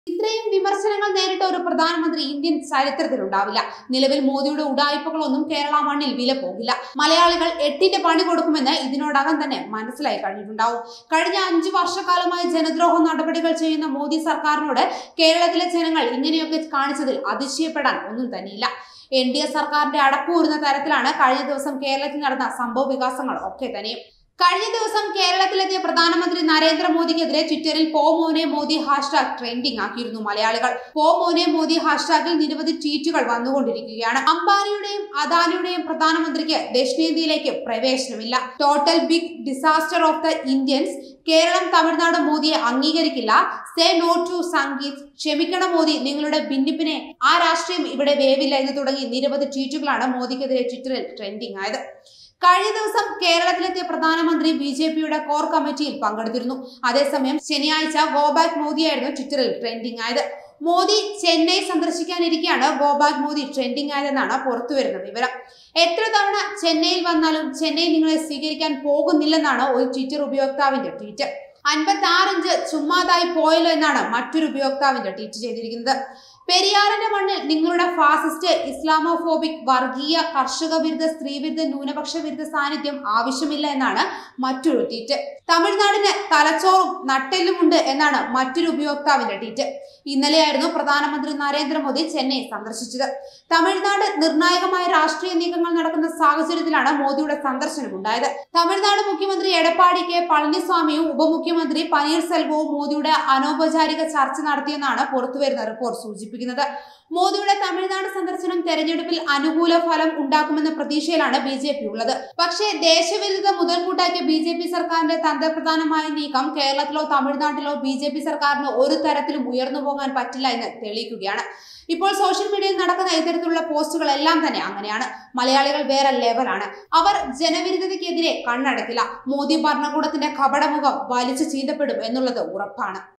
ഇത്രയും വിമർശനങ്ങൾ നേരിട്ട ഒരു പ്രധാനമന്ത്രി ഇന്ത്യൻ ചരിത്രത്തിലുണ്ടാവില്ല നിലവിൽ മോദിയുടെ ഉടായ്പകളൊന്നും കേരള മണ്ണിൽ വില പോകില്ല മലയാളികൾ എട്ടിന്റെ പണി കൊടുക്കുമെന്ന് ഇതിനോടകം തന്നെ മനസ്സിലായി കഴിഞ്ഞിട്ടുണ്ടാവും കഴിഞ്ഞ അഞ്ചു വർഷക്കാലമായി ജനദ്രോഹ നടപടികൾ ചെയ്യുന്ന മോദി സർക്കാരിനോട് കേരളത്തിലെ ജനങ്ങൾ ഇങ്ങനെയൊക്കെ കാണിച്ചതിൽ അതിശയപ്പെടാൻ ഒന്നും തന്നെയില്ല എൻ ഡി എ സർക്കാരിന്റെ അടപ്പൂരുന്ന തരത്തിലാണ് കഴിഞ്ഞ ദിവസം കേരളത്തിൽ നടന്ന സംഭവ വികാസങ്ങൾ ഒക്കെ തന്നെയും കഴിഞ്ഞ ദിവസം കേരളത്തിലെത്തിയ പ്രധാനമന്ത്രി നരേന്ദ്രമോദിക്കെതിരെ ട്വിറ്ററിൽ പോ മോനെ മോദി ഹാഷ്ടാഗ് ട്രെൻഡിംഗ് ആക്കിയിരുന്നു മലയാളികൾ പോ മോനെ മോദി ഹാഷ്ടാഗിൽ നിരവധി ട്വീറ്റുകൾ വന്നുകൊണ്ടിരിക്കുകയാണ് അംബാനിയുടെയും അദാനിയുടെയും പ്രധാനമന്ത്രിക്ക് ദക്ഷിണേന്ത്യയിലേക്ക് പ്രവേശനമില്ല total big disaster of the Indians Keralam Tamil Nadu മോദിയെ അംഗീകരിക്കില്ല സേ നോ ടു സംഗീത് ക്ഷമിക്കണം മോദി നിങ്ങളുടെ ഭിന്നിപ്പിനെ ആ രാഷ്ട്രീയം ഇവിടെ വേവില്ല എന്ന് തുടങ്ങി നിരവധി ട്വീറ്റുകളാണ് മോദിക്കെതിരെ ട്വിറ്ററിൽ ട്രെൻഡിംഗ് ആയത് കഴിഞ്ഞ ദിവസം കേരളത്തിലെത്തിയ പ്രധാനമന്ത്രി ബി ജെ പിയുടെ കോർ കമ്മിറ്റിയിൽ പങ്കെടുത്തിരുന്നു അതേസമയം ശനിയാഴ്ച ഗോ ബാക്ക് മോദിയായിരുന്നു ട്വിറ്ററിൽ ട്രെൻഡിംഗ് ആയത് മോദി ചെന്നൈ സന്ദർശിക്കാനിരിക്കെയാണ് ഗോ ബാക്ക് മോദി ട്രെൻഡിംഗ് ആയതെന്നാണ് പുറത്തുവരുന്ന വിവരം എത്ര തവണ ചെന്നൈയിൽ വന്നാലും ചെന്നൈ നിങ്ങളെ സ്വീകരിക്കാൻ പോകുന്നില്ലെന്നാണ് ഒരു ട്വിറ്റർ ഉപയോക്താവിന്റെ ട്വീറ്റ് അൻപത്തി ആറിഞ്ച് ചുമ്മാതായി പോയല്ലോ എന്നാണ് മറ്റൊരു ഉപയോക്താവിന്റെ ട്വീറ്റ് ചെയ്തിരിക്കുന്നത് പെരിയാറിന്റെ മണ്ണിൽ നിങ്ങളുടെ ഫാസിസ്റ്റ് ഇസ്ലാമോഫോബിക് വർഗീയ കർഷക വിരുദ്ധ സ്ത്രീവിരുദ്ധ ന്യൂനപക്ഷ വിരുദ്ധ സാന്നിധ്യം ആവശ്യമില്ല എന്നാണ് മറ്റൊരു ട്വീറ്റ് തമിഴ്നാടിന് തലച്ചോറും നട്ടെല്ലുമുണ്ട് എന്നാണ് മറ്റൊരു ഉപയോക്താവിന്റെ ട്വീറ്റ് ഇന്നലെയായിരുന്നു പ്രധാനമന്ത്രി നരേന്ദ്രമോദി ചെന്നൈ സന്ദർശിച്ചത് തമിഴ്നാട് നിർണായകമായ രാഷ്ട്രീയ നീക്കങ്ങൾ നടക്കുന്ന സാഹചര്യത്തിലാണ് മോദിയുടെ സന്ദർശനം ഉണ്ടായത് തമിഴ്നാട് മുഖ്യമന്ത്രി എടപ്പാടി കെ പളനിസ്വാമിയും ഉപമുഖ്യമന്ത്രി പനീർസെൽവവും മോദിയുടെ അനൗപചാരിക ചർച്ച നടത്തിയെന്നാണ് പുറത്തുവരുന്ന റിപ്പോർട്ട് സൂചിപ്പിക്കുന്നത് മോദിയുടെ തമിഴ്നാട് സന്ദർശനം തെരഞ്ഞെടുപ്പിൽ അനുകൂല ഫലം ഉണ്ടാക്കുമെന്ന പ്രതീക്ഷയിലാണ് ബി ജെ പി ഉള്ളത് പക്ഷേ ദേശവിരുദ്ധ മുതൽക്കൂട്ടാക്കിയ ബി ജെ പി സർക്കാരിന്റെ തന്ത്രപ്രധാനമായ നീക്കം കേരളത്തിലോ തമിഴ്നാട്ടിലോ ബി ജെ പി സർക്കാരിന് ഒരു തരത്തിലും ഉയർന്നു പോകാൻ പറ്റില്ല എന്ന് തെളിയിക്കുകയാണ് ഇപ്പോൾ സോഷ്യൽ മീഡിയയിൽ നടക്കുന്ന ഇത്തരത്തിലുള്ള പോസ്റ്റുകളെല്ലാം തന്നെ അങ്ങനെയാണ് മലയാളികൾ വേറെ ലെവലാണ് അവർ ജനവിരുദ്ധതയ്ക്കെതിരെ കണ്ണടക്കില്ല മോദി ഭരണകൂടത്തിന്റെ കപടമുഖം വലിച്ചു ചീന്തപ്പെടും എന്നുള്ളത് ഉറപ്പാണ്